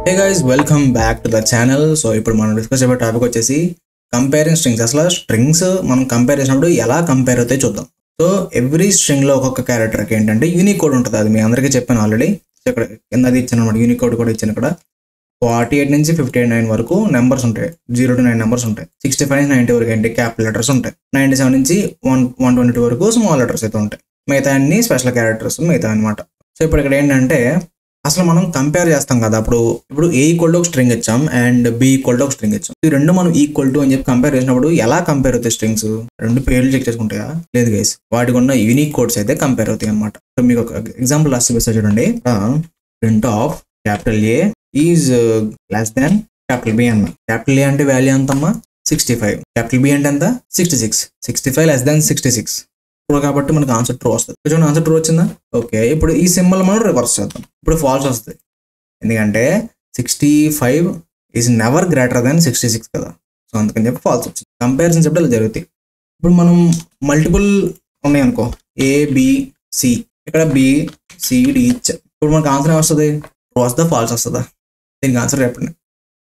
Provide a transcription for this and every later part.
hey guys welcome back to the channel so ఇప్పుడు మనం discuss చేయబోయే టాపిక్ వచ్చేసి కంపేరింగ్ స్ట్రింగ్స్ అసలు స్ట్రింగ్స్ మనం కంపేర్ చేసినప్పుడు ఎలా కంపేర్ అవుతాయి చూద్దాం సో ఎవ్రీ స్ట్రింగ్ లో ఒక్కొక్క క్యారెక్టర్కి ఏంటంటే యూనిక్ కోడ్ ఉంటుంది అది మీ అందరికీ చెప్పాను ఆల్రెడీ ఇక్కడ కింద అది ఇచ్చాను అనమాట యూనిక్ కోడ్ కూడా ఇచ్చాను ఇక్కడ ఫార్టీ ఎయిట్ నుంచి ఫిఫ్టీ ఎయిట్ నైన్ వరకు నెంబర్స్ ఉంటాయి జీరో టు నైన్ నెంబర్స్ ఉంటాయి సిక్స్టీ ఫైవ్ నుంచి నైన్టీ వరకు ఏంటి క్యాపిటల్ లెటర్స్ ఉంటాయి నైన్టీ సెవెన్ నుంచి వన్ వన్ ట్వంటీ టూ వరకు స్మాల్ లెటర్స్ అయితే ఉంటాయి మిగతా అన్ని స్పెషల్ క్యారెక్టర్స్ మిగతా అనమాట సో ఇప్పుడు ఇక్కడ ఏంటంటే అసలు మనం కంపేర్ చేస్తాం కదా అప్పుడు ఇప్పుడు ఏ ఈక్వల్ టు ఒక స్ట్రింగ్ ఇచ్చాం అండ్ బి ఈక్వల్ టు ఒక స్ట్రింగ్ ఇచ్చాం ఈ రెండు మనం ఈక్వల్ టు అని చెప్పి కంపేర్ చేసినప్పుడు ఎలా కంపేర్ అవుతాయి స్ట్రింగ్స్ రెండు పేర్లు చెక్ చేసుకుంటాయా లేదు గైస్ వాటికి ఉన్న యూనిక్ కోడ్స్ అయితే కంపేర్ అవుతాయి అనమాట సో మీకు ఒక ఎగ్జాంపుల్ లాస్ట్ చూపిస్తా చూడండి print of capital A is less than capital B అన్న క్యాపిటల్ ఏ అంటే వాల్యూ ఎంతమ్మా సిక్స్టీ ఫైవ్ క్యాపిటల్ బి అంటే ఎంత sixty six sixty five less than sixty six true కాబట్టి మనకు ఆన్సర్ ట్రూ వస్తుంది చూడండి ఆన్సర్ ట్రూ వచ్చిందా ఓకే ఇప్పుడు ఈ సింబల్ మనం రివర్స్ చేద్దాం ఇప్పుడు ఫాల్స్ వస్తుంది ఎందుకంటే sixty five is never greater than sixty six కదా సో అందుకని చెప్పి ఫాల్స్ వచ్చింది కంపారిజన్ చెప్పి ఇలా జరుగుతాయి ఇప్పుడు మనం మల్టిపుల్ ఉన్నాయి అనుకో ఏ బి సి ఇక్కడ బి సి డి ఇచ్చా ఇప్పుడు మనకు ఆన్సర్ ఏమొస్తుంది ట్రూ వస్తుందా ఫాల్స్ వస్తుందా దీనికి ఆన్సర్ చెప్పండి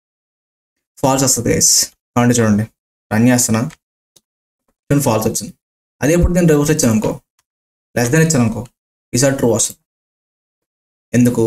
ఫాల్స్ వస్తుంది గైస్ కాబట్టి చూడండి రన్ చేస్తున్నా చూడండి ఫాల్స్ వచ్చింది అదే ఇప్పుడు నేను రివర్స్ ఇచ్చాను అనుకో లెస్ దెన్ ఇచ్చాను అనుకో ఈసారి ట్రూ వస్తుంది ఎందుకు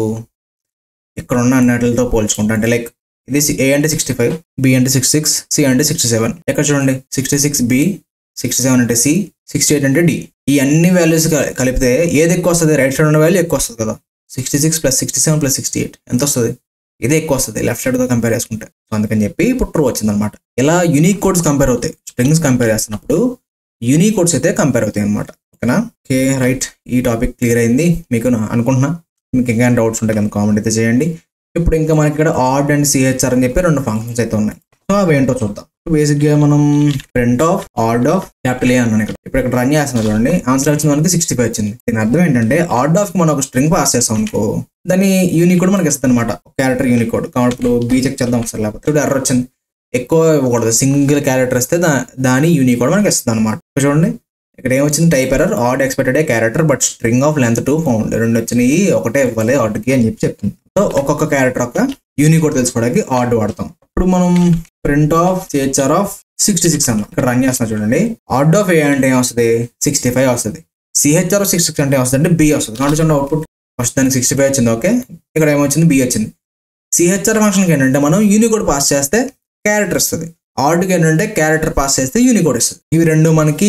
ఇక్కడ ఉన్న అన్నిటితో పోల్చుకుంటా అంటే లైక్ ఇది ఏ అంటే సిక్స్టీ ఫైవ్ బి అంటే సిక్స్ సిక్స్ సి అంటే సిక్స్టీ సెవెన్ ఎక్కడ చూడండి sixty six B sixty seven అంటే సి సిక్స్టీ ఎయిట్ అంటే డి ఈ అన్ని వాల్యూస్ కలిపితే ఏది ఎక్కువ వస్తుంది రైట్ సైడ్ ఉన్న వాల్యూ ఎక్కువ వస్తుంది కదా sixty six plus sixty seven plus sixty eight ఎంత వస్తుంది ఇదే ఎక్కువ వస్తుంది లెఫ్ట్ సైడ్తో కంపేర్ చేసుకుంటే సో అందుకని చెప్పి ఇప్పుడు ట్రూ వచ్చింది అనమాట ఇలా యూనిక్ కోడ్స్ కంపేర్ అవుతాయి స్ట్రింగ్స్ కంపేర్ చేస్తున్నప్పుడు యూనిక్ కోడ్స్ అయితే కంపేర్ అవుతాయి అనమాట ఓకేనా ఓకే రైట్ ఈ టాపిక్ క్లియర్ అయింది మీకు నా- అనుకుంటున్నా మీకు ఇంకా డౌట్స్ ఉంటాయి కదా కామెంట్ అయితే చేయండి ఇప్పుడు ఇంకా మనకి ఇక్కడ ఆర్డ్ అండ్ సిహెచ్ఆర్ అని చెప్పి రెండు ఫంక్షన్స్ అయితే ఉన్నాయి సో అవి ఏంటో చూద్దాం బేసిక్ గా మనం print of ord of capital A అన్నాను ఇక్కడ ఇప్పుడు ఇక్కడ రన్ చేస్తున్నాం చూడండి ఆన్సర్ వచ్చింది మనకి సిక్స్టీ ఫైవ్ వచ్చింది దీని అర్థం ఏంటంటే ఆర్డ్ ఆఫ్ మనం ఒక స్ట్రింగ్ పాస్ చేస్తాం అనుకో దాని యూనిక్ కోడ్ మనకి ఇస్తుంది అనమాట క్యారెక్టర్ యూనిక్ కోడ్ కాబట్టి ఇప్పుడు బీ చెక్ చేద్దాం ఒకసారి లేకపోతే ఇప్పుడు ఎర్ర వచ్చింది ఎక్కువ ఇవ్వకూడదు సింగిల్ క్యారెక్టర్ ఇస్తే దా దాని యూనిక్ కోడ్ మనకి ఇస్తుంది అనమాట చూడండి ఇక్కడ ఏమొచ్చింది type error ord expected a character but string of length two found రెండు వచ్చినాయి ఒకటే ఇవ్వాలి ఆర్డ్కి అని చెప్పి చెప్తుంది సో ఒక్కొక్క క్యారెక్టర్ యొక్క యూనిక్ కోడ్ తెలుసుకోవడానికి ఆర్డ్ వాడతాం ఇప్పుడు మనం print of CHR of sixty six అన్నాం ఇక్కడ రన్ చేస్తున్నా చూడండి ఆర్డ్ ఆఫ్ ఏ అంటే ఏం వస్తుంది సిక్స్టీ ఫైవ్ వస్తుంది సిహెచ్ఆర్ సిక్స్ సిక్స్ అంటే ఏం వస్తుంది అంటే బి వస్తుంది కాబట్టి చూడండి అవుట్పుట్ ఫస్ట్ దానికి సిక్స్టీ ఫైవ్ వచ్చింది ఓకే ఇక్కడ ఏమొచ్చింది బి వచ్చింది సిహెచ్ఆర్ ఫంక్షన్కి ఏంటంటే మనం యూనిక్ కోడ్ పాస్ చేస్తే క్యారెక్టర్ ఇస్తుంది ఆర్డ్కి ఏంటంటే క్యారెక్టర్ పాస్ చేస్తే యూనిక్ కోడ్ ఇస్తుంది ఇవి రెండు మనకి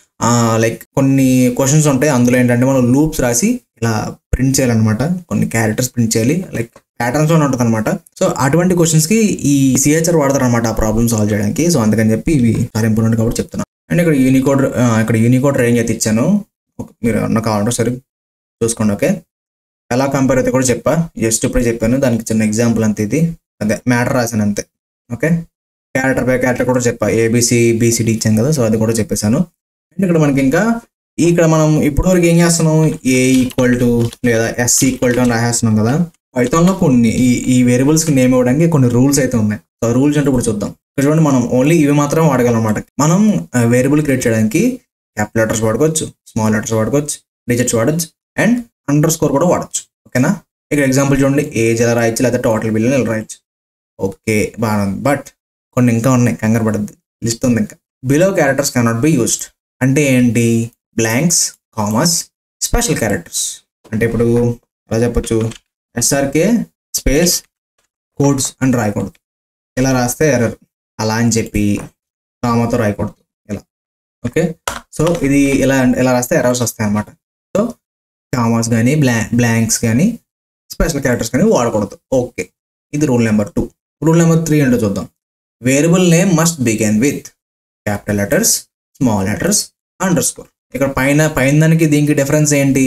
లైక్ కొన్ని క్వశ్చన్స్ ఉంటాయి అందులో ఏంటంటే మనం లూప్స్ రాసి ఇలా ప్రింట్ చేయాలన్నమాట కొన్ని క్యారెక్టర్స్ ప్రింట్ చేయాలి లైక్ ప్యాటర్న్స్ అని ఉంటుంది అనమాట సో అటువంటి క్వశ్చన్స్ కి ఈ సిహెచ్ఆర్ వాడతారు అనమాట ఆ ప్రాబ్లమ్ సాల్వ్ చేయడానికి సో అందుకని చెప్పి ఇవి చాలా ఇంపార్టెంట్ కాబట్టి చెప్తున్నాను అండ్ ఇక్కడ యూనికోడ్ ఇక్కడ యూనికోడ్ రేంజ్ అయితే ఇచ్చాను ఒక- మీరు నాకు కావాలంటే సరే చూసుకోండి ఓకే ఎలా కంపేర్ అయితే కూడా చెప్పా జస్ట్ ఇప్పుడే చెప్పాను దానికి చిన్న ఎగ్జాంపుల్ అంతే ఇది అదే మ్యాటర్ రాశాను అంతే ఓకే క్యారెక్టర్ బై క్యారెక్టర్ కూడా చెప్పా ఏబిసి బీసీడీ ఇచ్చాను కదా సో అది కూడా చెప్పేశాను అండ్ ఇక్కడ మనకి ఇంకా ఇక్కడ మనం ఇప్పుడు వరకు ఏం చేస్తున్నాం ఏ ఈక్వల్ టు లేదా ఎస్ ఈక్వల్ టు అని రాసేస్తున్నాం కదా పైథాన్లో కొన్ని ఈ ఈ వేరియబుల్స్ కి నేమ్ ఇవ్వడానికి కొన్ని రూల్స్ అయితే ఉన్నాయి సో రూల్స్ అంటే ఇప్పుడు చూద్దాం ఇక్కడ చూడండి మనం ఓన్లీ ఇవి మాత్రం వాడగలం అన్నమాట మనం వేరియబుల్ క్రియేట్ చేయడానికి క్యాపిటల్ లెటర్స్ వాడుకోవచ్చు స్మాల్ లెటర్స్ వాడుకోవచ్చు డిజిట్స్ వాడచ్చు అండ్ అండర్ స్కోర్ కూడా వాడచ్చు ఓకేనా ఇక్కడ ఎగ్జాంపుల్ చూడండి ఏజ్ ఎలా రాయొచ్చు లేదా టోటల్ బిల్ ఎలా రాయొచ్చు ఓకే బాగా ఉంది బట్ కొన్ని ఇంకా ఉన్నాయి కంగారు పడద్దు లిస్ట్ ఉంది ఇంకా below characters cannot be used అంటే ఏంటి బ్లాంక్స్ కామర్స్ స్పెషల్ క్యారెక్టర్స్ అంటే ఇప్పుడు ఎలా చెప్పొచ్చు ఎస్ఆర్కే స్పేస్ కోడ్స్ అని రాయకూడదు ఇలా రాస్తే ఎర్రర్ అలా అని చెప్పి కామాతో రాయకూడదు ఇలా ఓకే సో ఇది ఇలా ఇలా రాస్తే ఎర్రర్స్ వస్తాయి అన్నమాట సో కామర్స్ కానీ బ్లా బ్లాంక్స్ కానీ స్పెషల్ క్యారెక్టర్స్ కానీ వాడకూడదు ఓకే ఇది rule number two rule number three ఏంటో చూద్దాం variable name must begin with capital letters small letters underscore ఇక్కడ పైన పైన దానికి దీనికి డిఫరెన్స్ ఏంటి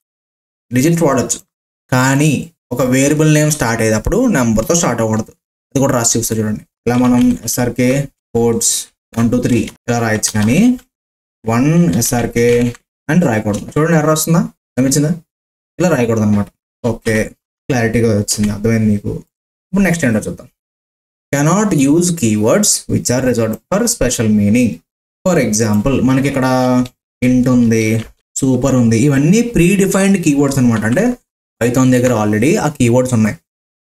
డిజిట్ వాడచ్చు కానీ ఒక వేరియబుల్ నేమ్ స్టార్ట్ అయ్యేటప్పుడు నెంబర్తో స్టార్ట్ అవ్వకూడదు అది కూడా రాసి చూస్తా చూడండి ఇలా మనం SRK codes one two three ఇలా రాయొచ్చు కానీ వన్ ఎస్ఆర్కే అని రాయకూడదు చూడండి ఎర్ర వస్తుందా గమనించిందా ఇలా రాయకూడదు అనమాట ఓకే క్లారిటీగా వచ్చింది అర్థమైంది మీకు ఇప్పుడు నెక్స్ట్ ఏంటో చూద్దాం cannot use keywords which are reserved for special meaning for example మనకి ఇక్కడ ఇంట్ ఉంది సూపర్ ఉంది ఇవన్నీ ప్రీ డిఫైన్డ్ కీవర్డ్స్ అనమాట అంటే పైథాన్ దగ్గర ఆల్రెడీ ఆ కీవర్డ్స్ ఉన్నాయి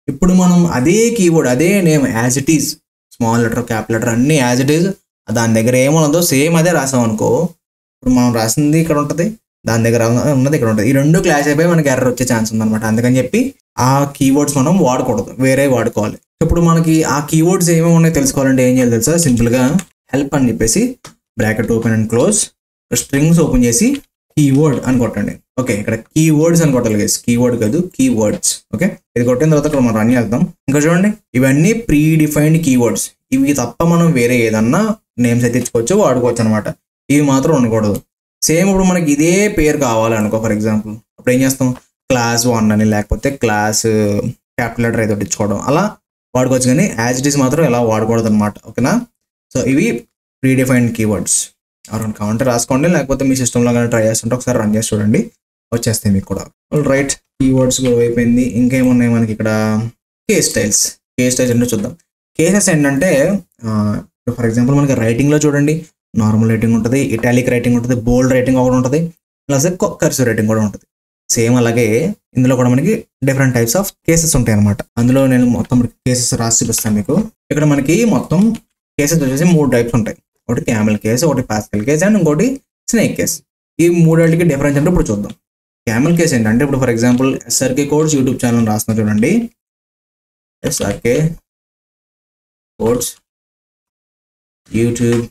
ఇప్పుడు మనం అదే కీవర్డ్ అదే name as it is small letter cap letter అన్ని యాజ్ ఇట్ ఈస్ దాని దగ్గర ఏమున్నదో సేమ్ అదే రాసాం అనుకో ఇప్పుడు మనం రాసింది ఇక్కడ ఉంటుంది దాని దగ్గర ఉన్న- ఉన్నది ఇక్కడ ఉంటుంది ఈ రెండు క్లాష్ అయిపోయి మనకి ఎర్రర్ వచ్చే ఛాన్స్ ఉందన్నమాట అందుకని చెప్పి ఆ కీవర్డ్స్ మనం వాడకూడదు వేరే వాడుకోవాలి ఇప్పుడు మనకి ఆ కీవర్డ్స్ ఏమేమి ఉన్నాయో తెలుసుకోవాలంటే ఏం చేయాలి తెలుసా సింపుల్గా హెల్ప్ అని చెప్పేసి bracket open and close strings open చేసి కీవర్డ్ అని కొట్టండి ఓకే ఇక్కడ కీవర్డ్స్ అని కొట్టాలి గైస్ కీవర్డ్ కాదు కీవర్డ్స్ ఓకే ఇది కొట్టిన తర్వాత ఇక్కడ మనం రన్ చేద్దాం ఇంకా చూడండి ఇవన్నీ ప్రీ డిఫైన్డ్ కీవర్డ్స్ ఇవి తప్ప మనం వేరే ఏదన్నా నేమ్స్ అయితే ఇచ్చుకోవచ్చు వాడుకోవచ్చు అనమాట ఇవి మాత్రం ఉండకూడదు సేమ్ ఇప్పుడు మనకి ఇదే పేరు కావాలనుకో ఫర్ ఎగ్జాంపుల్ అప్పుడు ఏం చేస్తాం క్లాస్ వన్ అని లేకపోతే క్లాస్ క్యాపిటల్ లెటర్ ఏదో ఇచ్చుకోవడం అలా వాడుకోవచ్చు కానీ యాజ్ ఇట్ ఈస్ మాత్రం ఇలా వాడకూడదు అనమాట ఓకేనా సో ఇవి ప్రీ డిఫైన్డ్ కీవర్డ్స్ ఎవరైనా కావాలంటే రాసుకోండి లేకపోతే మీ సిస్టంలో కానీ ట్రై చేస్తుంటే ఒకసారి రన్ చేసి చూడండి వచ్చేస్తాయి మీకు కూడా రైట్ కీవర్డ్స్ కూడా అయిపోయింది ఇంకేమున్నాయి మనకి ఇక్కడ కే స్టైల్స్ కే స్టైల్స్ ఏంటో చూద్దాం కేసెస్ ఏంటంటే ఫర్ ఎగ్జాంపుల్ మనకి రైటింగ్లో చూడండి నార్మల్ రైటింగ్ ఉంటుంది ఇటాలిక్ రైటింగ్ ఉంటుంది బోల్డ్ రైటింగ్ ఒకటి ఉంటుంది ప్లస్ కర్సివ్ రైటింగ్ కూడా ఉంటుంది సేమ్ అలాగే ఇందులో కూడా మనకి డిఫరెంట్ టైప్స్ ఆఫ్ కేసెస్ ఉంటాయి అనమాట అందులో నేను మొత్తం కేసెస్ రాసి చూపిస్తాను మీకు ఇక్కడ మనకి మొత్తం కేసెస్ వచ్చేసి మూడు టైప్స్ ఉంటాయి ఒకటి క్యామెల్ కేస్ ఒకటి పాస్కల్ కేస్ అండ్ ఇంకోటి స్నేక్ కేస్ ఈ మూడింటికి డిఫరెన్స్ అంటే ఇప్పుడు చూద్దాం క్యామెల్ కేస్ ఏంటంటే ఇప్పుడు for example SRK codes YouTube channel రాస్తున్నా చూడండి SRK codes YouTube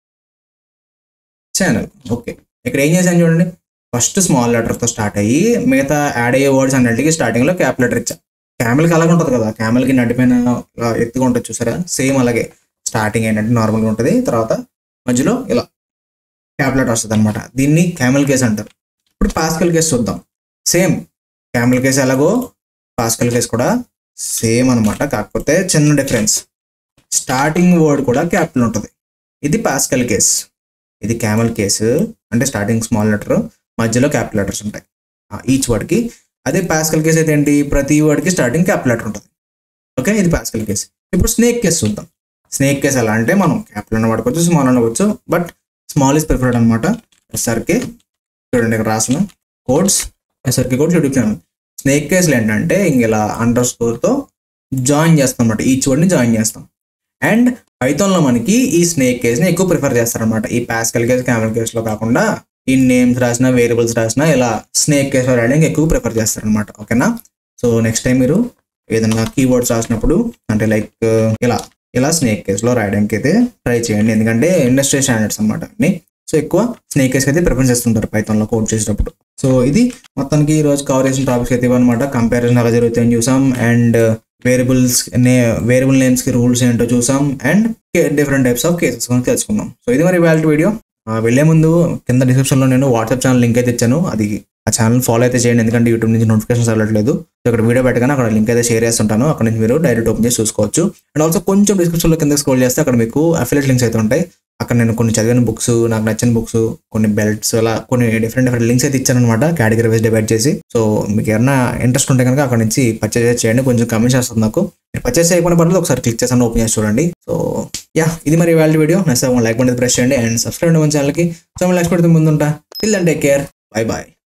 channel okay ఇక్కడ ఏం చేశాను చూడండి ఫస్ట్ స్మాల్ లెటర్తో స్టార్ట్ అయ్యి మిగతా యాడ్ అయ్యే వర్డ్స్ అన్నింటికి స్టార్టింగ్లో క్యాప్ లెటర్ ఇచ్చా క్యామెల్కి అలాగే ఉంటుంది కదా క్యామెల్కి నడిపోయిన ఇలా ఎత్తుగా ఉంటుంది చూసారా సేమ్ అలాగే స్టార్టింగ్ ఏంటంటే నార్మల్గా ఉంటుంది తర్వాత మధ్యలో ఇలా క్యాప్ లెటర్ వస్తుంది అనమాట దీన్ని క్యామెల్ కేస్ అంటారు ఇప్పుడు పాస్కల్ కేస్ చూద్దాం సేమ్ క్యామెల్ కేస్ ఎలాగో పాస్కల్ కేస్ కూడా సేమ్ అనమాట కాకపోతే చిన్న డిఫరెన్స్ స్టార్టింగ్ వర్డ్ కూడా క్యాపిటల్ ఉంటుంది ఇది పాస్కల్ కేస్ ఇది క్యామెల్ కేసు అంటే స్టార్టింగ్ స్మాల్ లెటర్ మధ్యలో క్యాపిటల్ లెటర్స్ ఉంటాయి ఈచ్ వర్డ్కి అదే పాస్కల్ కేస్ అయితే ఏంటి ప్రతి వర్డ్కి స్టార్టింగ్ క్యాపిటల్ లెటర్ ఉంటుంది ఓకే ఇది పాస్కల్ కేస్ ఇప్పుడు స్నేక్ కేస్ చూద్దాం స్నేక్ కేస్ ఎలా అంటే మనం క్యాపిటల్ అన్న వాడుకోవచ్చు స్మాల్ అన్న వాడుకోవచ్చు బట్ స్మాల్ ఇస్ ప్రిఫర్డ్ అనమాట ఎస్ఆర్కే చూడండి ఇక్కడ రాసిన codes SRK codes YouTube channel snake కేసులు ఏంటంటే ఇంక ఇలా అండర్ స్కోర్తో జాయిన్ చేస్తాం అనమాట ఈచ్ వర్డ్ని జాయిన్ చేస్తాం అండ్ పైథాన్లో మనకి ఈ స్నేక్ కేస్ని ఎక్కువ ప్రిఫర్ చేస్తారనమాట ఈ పాస్కల్ కేస్ క్యామెల్ కేస్లో కాకుండా ఈ నేమ్స్ రాసిన వేరియబుల్స్ రాసిన ఇలా స్నేక్ కేస్లో రాయడానికి ఎక్కువ ప్రిఫర్ చేస్తారనమాట ఓకేనా సో నెక్స్ట్ టైం మీరు ఏదైనా కీవర్డ్స్ రాసినప్పుడు అంటే లైక్ ఇలా ఇలా స్నేక్ కేస్లో రాయడానికి అయితే ట్రై చేయండి ఎందుకంటే ఇండస్ట్రీ స్టాండర్డ్స్ అనమాట అన్ని సో ఎక్కువ స్నేక్ కేస్ అయితే ప్రిఫరెన్స్ చేస్తుంటారు పైథాన్లో కోడ్ చేసేటప్పుడు సో ఇది మొత్తానికి ఈ రోజు కవర్ చేసిన టాపిక్స్ అయితే ఇవన్నమాట కంపారిజన్ ఎలా జరుగుతాయని చూసాం అండ్ వేరియబుల్స్ నే వేరియబుల్ నేమ్స్ కి రూల్స్ ఏంటో చూసాం and different types of cases గురించి తెలుసుకుందాం సో ఇది మరి వ్యాలిటీ వీడియో వెళ్లే ముందు కింద డిస్క్రిప్షన్ లో నేను వాట్సాప్ ఛానల్ లింక్ అయితే ఇచ్చాను అది ఆ ఛానల్ ఫాలో అయితే చేయండి ఎందుకంటే యూట్యూబ్ నుంచి నోటిఫికేషన్స్ వెళ్ళట్లేదు సో ఇక్కడ వీడియో పెట్టగానే అక్కడ లింక్ అయితే షేర్ చేస్తుంటాను అక్కడ నుంచి మీరు డైరెక్ట్ ఓపెన్ చేసి చూసుకోవచ్చు అండ్ ఆల్సో కొంచెం డిస్క్రిప్షన్ లో కింద స్క్రోల్ చేస్తే అక్కడ మీకు అఫిలేట్ లింక్స్ అయితే ఉంటాయి అక్కడ నేను కొన్ని చదివిన బుక్స్ నాకు నచ్చిన బుక్స్ కొన్ని బెల్ట్స్ అలా కొన్ని డిఫరెంట్ డిఫరెంట్ లింక్స్ అయితే ఇచ్చాను అనమాట కేటగిరీ వైజ్ డివైడ్ చేసి సో మీకు ఏమైనా ఇంట్రెస్ట్ ఉంటే కనుక అక్కడ నుంచి పర్చేస్ చేయండి కొంచెం కమెంట్స్ వస్తుంది నాకు మీరు పర్చేస్ చేయకుండా పర్లేదు ఒకసారి క్లిక్ చేసాను ఓపెన్ చేసి చూడండి సో యా ఇది మరి వాళ్ళ video next like button press చేయండి అండ్ సబ్స్క్రైబ్ మన ఛానల్కి సో నెక్స్ట్ పెడితే ముందుంటా till and take care bye bye